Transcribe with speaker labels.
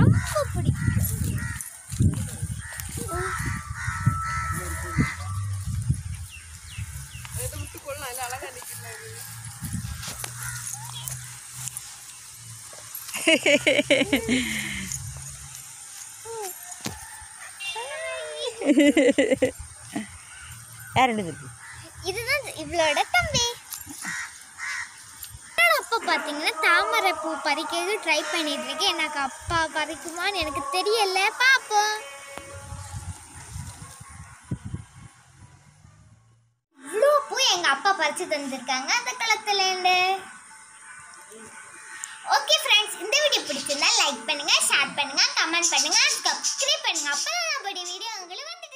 Speaker 1: ரொம்ப பிடிக்கும்
Speaker 2: இதை விட்டு கொள்ளலாம் இல்லை அழகா நிற்கிறேன்
Speaker 3: யார் ரெண்டு இருக்கு
Speaker 1: இதுதான் இவளோட தம்பி நான் அப்பா பார்த்தீங்கன்னா தாமரை பூ பறிக்கிறது ட்ரை பண்ணிட்டு இருக்கேன் எனக்கு அப்பா பறிக்குமான்னு எனக்கு தெரியல பார்ப்போம் இவ்வளோ பூ எங்கள் அப்பா பறித்து தந்திருக்காங்க அந்த களத்துலேருந்து ஓகே ஃப்ரெண்ட்ஸ் இந்த வீடியோ பிடிச்சிருந்தா லைக் பண்ணுங்க ஷேர் பண்ணுங்க கமெண்ட் பண்ணுங்க சப்ஸ்கிரைப் பண்ணுங்க அப்போ அப்படி வீடியோ உங்களுக்கு வந்து